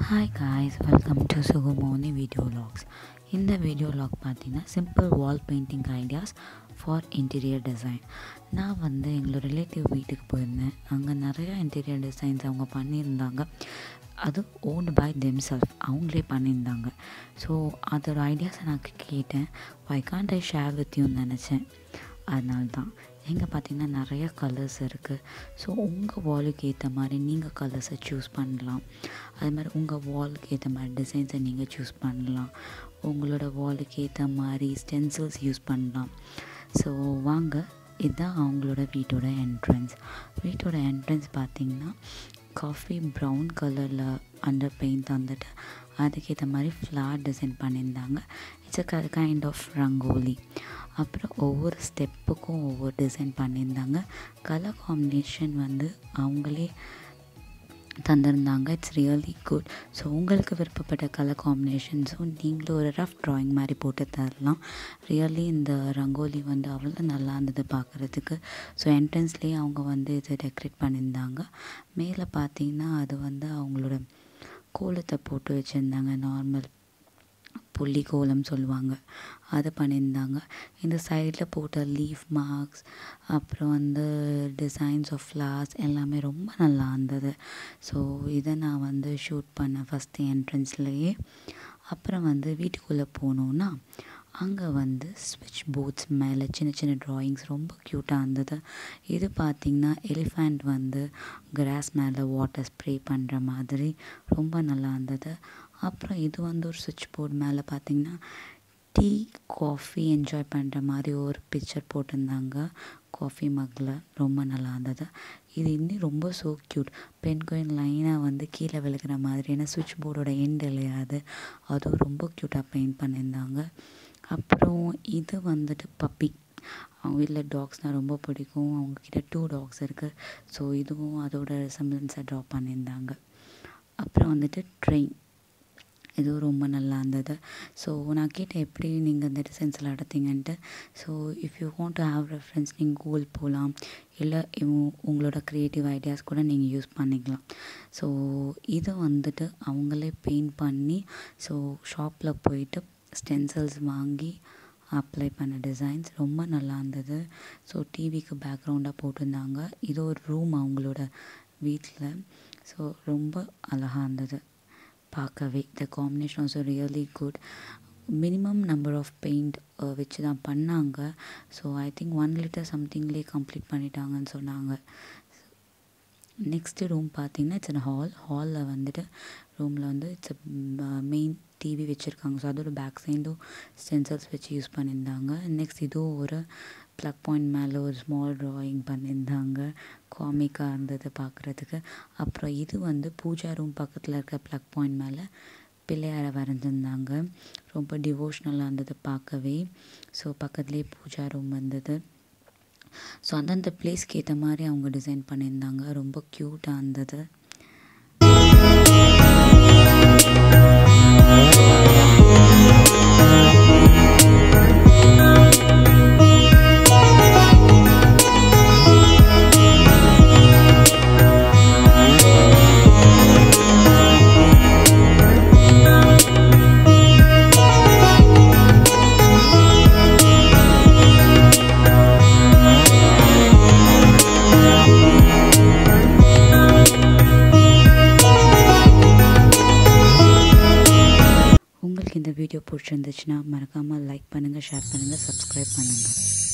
hi guys welcome to Sukumoni video logs இந்த video log பார்த்தீங்கன்னா simple wall painting ideas for interior design நான் வந்து எங்களோட ரிலேட்டிவ் வீட்டுக்கு போயிருந்தேன் அங்கே நிறையா இன்டீரியர் டிசைன்ஸ் அவங்க பண்ணியிருந்தாங்க அது ஓன்டு பை தெம்செல்ஃப் அவங்களே பண்ணியிருந்தாங்க ஸோ அதோட ஐடியாஸை நான் கேட்டேன் I can't I share with யூன்னு நினச்சேன் அதனால தான் எங்கே பார்த்தீங்கன்னா நிறைய கலர்ஸ் இருக்குது ஸோ உங்கள் வாலுக்கு ஏற்ற மாதிரி நீங்கள் கலர்ஸை சூஸ் பண்ணலாம் அது மாதிரி உங்கள் வாலுக்கு ஏற்ற மாதிரி டிசைன்ஸை நீங்கள் சூஸ் பண்ணலாம் உங்களோட வாலுக்கு ஏற்ற மாதிரி ஸ்டென்சில்ஸ் யூஸ் பண்ணலாம் ஸோ வாங்க இதுதான் அவங்களோட வீட்டோட என்ட்ரன்ஸ் வீட்டோட என்ட்ரன்ஸ் பார்த்திங்கன்னா காஃபி ப்ரௌன் கலரில் அண்டர் பெயிண்ட் வந்துட்டு அதுக்கேற்ற மாதிரி ஃப்ளார் டிசைன் பண்ணியிருந்தாங்க it's a kind of rangoli அப்புறம் ஒவ்வொரு ஸ்டெப்புக்கும் ஒவ்வொரு டிசைன் பண்ணியிருந்தாங்க கலர் காம்பினேஷன் வந்து அவங்களே தந்திருந்தாங்க இட்ஸ் ரியலி குட் ஸோ உங்களுக்கு விருப்பப்பட்ட கலர் காம்பினேஷன்ஸும் நீங்களும் ஒரு ரஃப் ட்ராயிங் மாதிரி போட்டு தரலாம் ரியலி இந்த ரங்கோலி வந்து அவ்வளோ நல்லா இருந்தது பார்க்குறதுக்கு ஸோ என்ட்ரன்ஸ்லேயே அவங்க வந்து இதை டெக்கரேட் பண்ணியிருந்தாங்க மேலே பார்த்தீங்கன்னா அது வந்து அவங்களோட கோலத்தை போட்டு வச்சுருந்தாங்க நார்மல் புள்ளி கோலம் சொல்லுவாங்க அது பண்ணியிருந்தாங்க இந்த சைடில் போட்ட லீஃப் மார்க்ஸ் அப்புறம் வந்து டிசைன்ஸ் ஆஃப் ஃப்ளார்ஸ் எல்லாமே ரொம்ப நல்லா இருந்தது ஸோ இதை நான் வந்து ஷூட் பண்ணேன் ஃபஸ்ட்டு என்ட்ரன்ஸ்லேயே அப்புறம் வந்து வீட்டுக்குள்ளே போனோன்னா அங்கே வந்து ஸ்விட்ச் போர்ட்ஸ் மேலே சின்ன சின்ன ட்ராயிங்ஸ் ரொம்ப க்யூட்டாக இருந்தது இது பார்த்திங்கன்னா எலிஃபண்ட் வந்து கிராஸ் மேலே வாட்டர் ஸ்ப்ரே பண்ணுற மாதிரி ரொம்ப நல்லா இருந்தது அப்புறம் இது வந்து ஒரு சுவிட்ச் போர்டு மேலே பார்த்திங்கன்னா டீ காஃபி என்ஜாய் பண்ணுற மாதிரி ஒரு பிக்சர் போட்டிருந்தாங்க காஃபி மக்கில் ரொம்ப நல்லா இருந்தது இது இன்னும் ரொம்ப ஸோ க்யூட் பெண் கோயின் லைனாக வந்து கீழே விழுகிற மாதிரி ஏன்னா சுவிட்ச் போர்டோட எண்ட் இல்லையா அது அதுவும் ரொம்ப க்யூட்டாக பெயிண்ட் பண்ணியிருந்தாங்க அப்புறம் இது வந்துட்டு பப்பி அவங்க வீட்டில் டாக்ஸ்னால் ரொம்ப பிடிக்கும் அவங்கக்கிட்ட டூ டாக்ஸ் இருக்குது ஸோ இதுவும் அதோட ரிசம்பிளன்ஸை ட்ரா பண்ணியிருந்தாங்க அப்புறம் வந்துட்டு ட்ரெயின் இதுவும் ரொம்ப நல்லா இருந்தது ஸோ நான் கேட்டேன் எப்படி நீங்கள் இந்த டிசைன்ஸில் எடுத்தீங்கன்ட்டு so if you want to have reference நீங்கள் கூகுள் போகலாம் இல்லை உங்களோட க்ரியேட்டிவ் ஐடியாஸ் கூட நீங்கள் யூஸ் பண்ணிக்கலாம் ஸோ இதை வந்துட்டு அவங்களே பெயிண்ட் பண்ணி ஸோ ஷாப்பில் போயிட்டு ஸ்டென்சல்ஸ் வாங்கி அப்ளை பண்ண டிசைன்ஸ் ரொம்ப நல்லா இருந்தது ஸோ டிவிக்கு பேக்ரவுண்டாக போட்டிருந்தாங்க இது ஒரு ரூம் அவங்களோட வீட்டில் ஸோ ரொம்ப அழகாக இருந்தது பார்க்கவே the combination also really good minimum number of paint வச்சு தான் பண்ணாங்க so I think one litre சம்திங்லேயே கம்ப்ளீட் பண்ணிட்டாங்கன்னு சொன்னாங்க நெக்ஸ்ட்டு ரூம் பார்த்தீங்கன்னா இட்ஸ் ஹால் ஹாலில் வந்துட்டு ரூமில் வந்து இட்ஸ் மெயின் டிவி வச்சுருக்காங்க ஸோ அதோட பேக் சைடும் சென்சர்ஸ் வச்சு யூஸ் பண்ணியிருந்தாங்க நெக்ஸ்ட் இதுவும் ஒரு ப்ளக் பாயிண்ட் மேலே ஒரு ஸ்மால் ட்ராயிங் பண்ணியிருந்தாங்க காமிக்காக இருந்தது பார்க்குறதுக்கு அப்புறம் இது வந்து பூஜா ரூம் பக்கத்தில் இருக்க ப்ளக் பாயிண்ட் மேலே பிள்ளையாரை வரைஞ்சிருந்தாங்க ரொம்ப டிவோஷ்னலாக இருந்தது பார்க்கவே ஸோ பக்கத்துலேயே பூஜா ரூம் வந்தது ஸோ அந்தந்த பிளேஸ்க்கு ஏற்ற மாதிரி அவங்க டிசைன் பண்ணியிருந்தாங்க ரொம்ப க்யூட்டாக இருந்தது உங்களுக்கு இந்த வீடியோ பிடிச்சிருந்துச்சுன்னா மறக்காமல் லைக் பண்ணுங்கள் ஷேர் பண்ணுங்கள் சப்ஸ்கிரைப் பண்ணுங்கள்